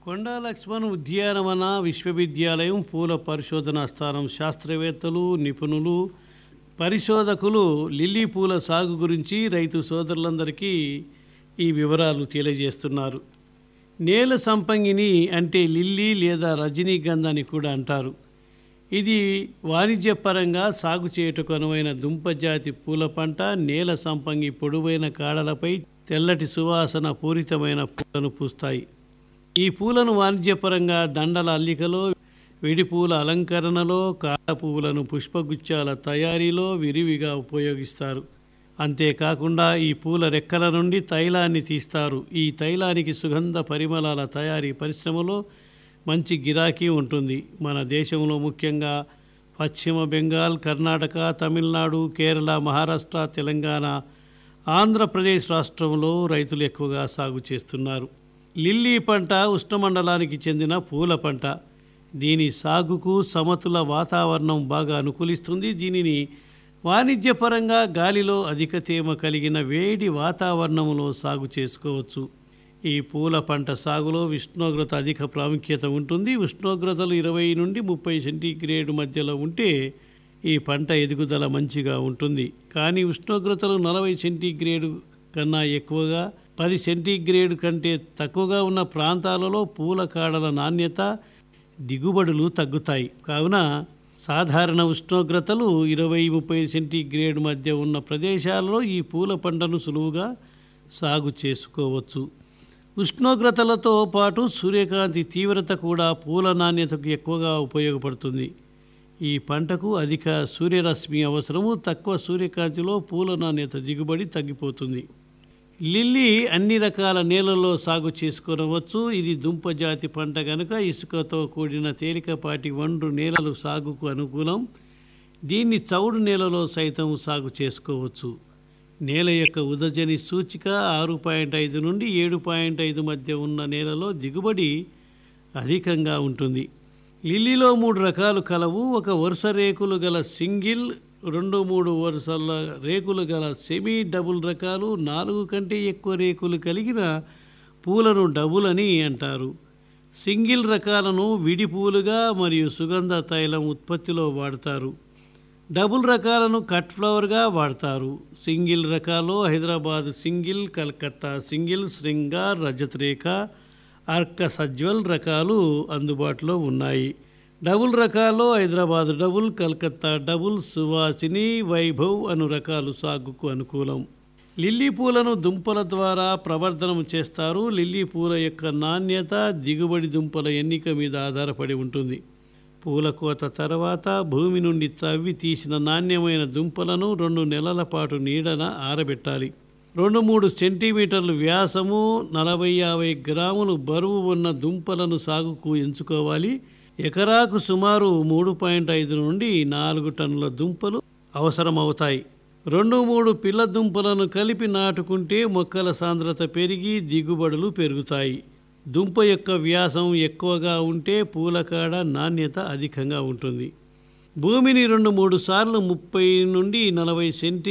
కొండా లక్ష్మణ్ ఉద్యానవన విశ్వవిద్యాలయం పూల పరిశోధనా స్థానం శాస్త్రవేత్తలు నిపుణులు పరిశోధకులు లిల్లీ పూల సాగు గురించి రైతు సోదరులందరికీ ఈ వివరాలు తెలియజేస్తున్నారు నేల సంపంగిని అంటే లిల్లీ లేదా రజనీగంధ అని కూడా అంటారు ఇది వాణిజ్యపరంగా సాగు చేయుటకు అనువైన దుంపజాతి పూల పంట నేల సంపంగి పొడవైన కాడలపై తెల్లటి సువాసన పూరితమైన పూలను పూస్తాయి ఈ పూలను వాణిజ్యపరంగా దండల అల్లికలో విడిపూల అలంకరణలో కాడ పువ్వులను పుష్పగుచ్చాల తయారీలో విరివిగా ఉపయోగిస్తారు అంతేకాకుండా ఈ పూల రెక్కల నుండి తైలాన్ని తీస్తారు ఈ తైలానికి సుగంధ పరిమళాల తయారీ పరిశ్రమలో మంచి గిరాకీ ఉంటుంది మన దేశంలో ముఖ్యంగా పశ్చిమ బెంగాల్ కర్ణాటక తమిళనాడు కేరళ మహారాష్ట్ర తెలంగాణ ఆంధ్రప్రదేశ్ రాష్ట్రంలో రైతులు ఎక్కువగా సాగు చేస్తున్నారు లిల్లీ పంట ఉష్ణమండలానికి చెందిన పూల పంట దీని సాగుకు సమతుల వాతావరణం బాగా అనుకూలిస్తుంది దీనిని వాణిజ్యపరంగా గాలిలో అధిక తేమ కలిగిన వేడి వాతావరణంలో సాగు చేసుకోవచ్చు ఈ పూల పంట సాగులో ఉష్ణోగ్రత అధిక ప్రాముఖ్యత ఉంటుంది ఉష్ణోగ్రతలు ఇరవై నుండి ముప్పై సెంటీగ్రేడ్ మధ్యలో ఉంటే ఈ పంట ఎదుగుదల మంచిగా ఉంటుంది కానీ ఉష్ణోగ్రతలు నలభై సెంటీగ్రేడ్ కన్నా ఎక్కువగా పది సెంటీగ్రేడ్ కంటే తక్కువగా ఉన్న ప్రాంతాలలో పూల కాడల నాణ్యత దిగుబడులు తగ్గుతాయి కావున సాధారణ ఉష్ణోగ్రతలు ఇరవై ముప్పై సెంటీగ్రేడ్ మధ్య ఉన్న ప్రదేశాలలో ఈ పూల పంటను సులువుగా సాగు చేసుకోవచ్చు ఉష్ణోగ్రతలతో పాటు సూర్యకాంతి తీవ్రత కూడా పూల నాణ్యతకు ఎక్కువగా ఉపయోగపడుతుంది ఈ పంటకు అధిక సూర్యరశ్మి అవసరము తక్కువ సూర్యకాంతిలో పూల నాణ్యత దిగుబడి తగ్గిపోతుంది లిల్లీ అన్ని రకాల నేలల్లో సాగు చేసుకొనవచ్చు ఇది దుంప జాతి పంట కనుక ఇసుకతో కూడిన తేలికపాటి వండ్రు నేలలు సాగుకు అనుకూలం దీన్ని చౌడు నేలలో సైతం సాగు చేసుకోవచ్చు నేల యొక్క ఉదజని సూచిక ఆరు పాయింట్ ఐదు నుండి ఏడు పాయింట్ ఐదు మధ్య ఉన్న నేలలో దిగుబడి అధికంగా ఉంటుంది లిల్లీలో మూడు రకాలు కలవు ఒక వరుస రేకులు గల సింగిల్ రెండు మూడు వరుసల రేకులు గల సెమీ డబుల్ రకాలు నాలుగు కంటే ఎక్కువ రేకులు కలిగిన పూలను డబుల్ అని అంటారు సింగిల్ రకాలను విడి పూలుగా మరియు సుగంధ తైలం ఉత్పత్తిలో వాడతారు డబుల్ రకాలను కట్ ఫ్లవర్గా వాడతారు సింగిల్ రకాలు హైదరాబాద్ సింగిల్ కలకత్తా సింగిల్ శృంగార్ రజత్ రేఖ అర్క సజ్వల్ రకాలు అందుబాటులో ఉన్నాయి డబుల్ రకాల్లో హైదరాబాద్ డబుల్ కలకత్తా డబుల్ సువాసిని వైభవ్ అను రకాలు సాగుకు అనుకూలం లిల్లీ పూలను దుంపల ద్వారా ప్రవర్ధనం చేస్తారు లిల్లీ పూల యొక్క నాణ్యత దిగుబడి దుంపల ఎన్నిక మీద ఆధారపడి ఉంటుంది పూల కోత తర్వాత భూమి నుండి తవ్వి తీసిన నాణ్యమైన దుంపలను రెండు నెలల పాటు నీడన ఆరబెట్టాలి రెండు మూడు సెంటీమీటర్లు వ్యాసము నలభై యాభై గ్రాములు బరువు ఉన్న దుంపలను సాగుకు ఎంచుకోవాలి ఎకరాకు సుమారు మూడు పాయింట్ ఐదు నుండి నాలుగు టన్నుల దుంపలు అవసరమవుతాయి రెండు మూడు పిల్ల దుంపలను కలిపి నాటుకుంటే మొక్కల సాంద్రత పెరిగి దిగుబడులు పెరుగుతాయి దుంప యొక్క వ్యాసం ఎక్కువగా ఉంటే పూలకాడ నాణ్యత అధికంగా ఉంటుంది భూమిని రెండు మూడు సార్లు ముప్పై నుండి నలభై సెంటీ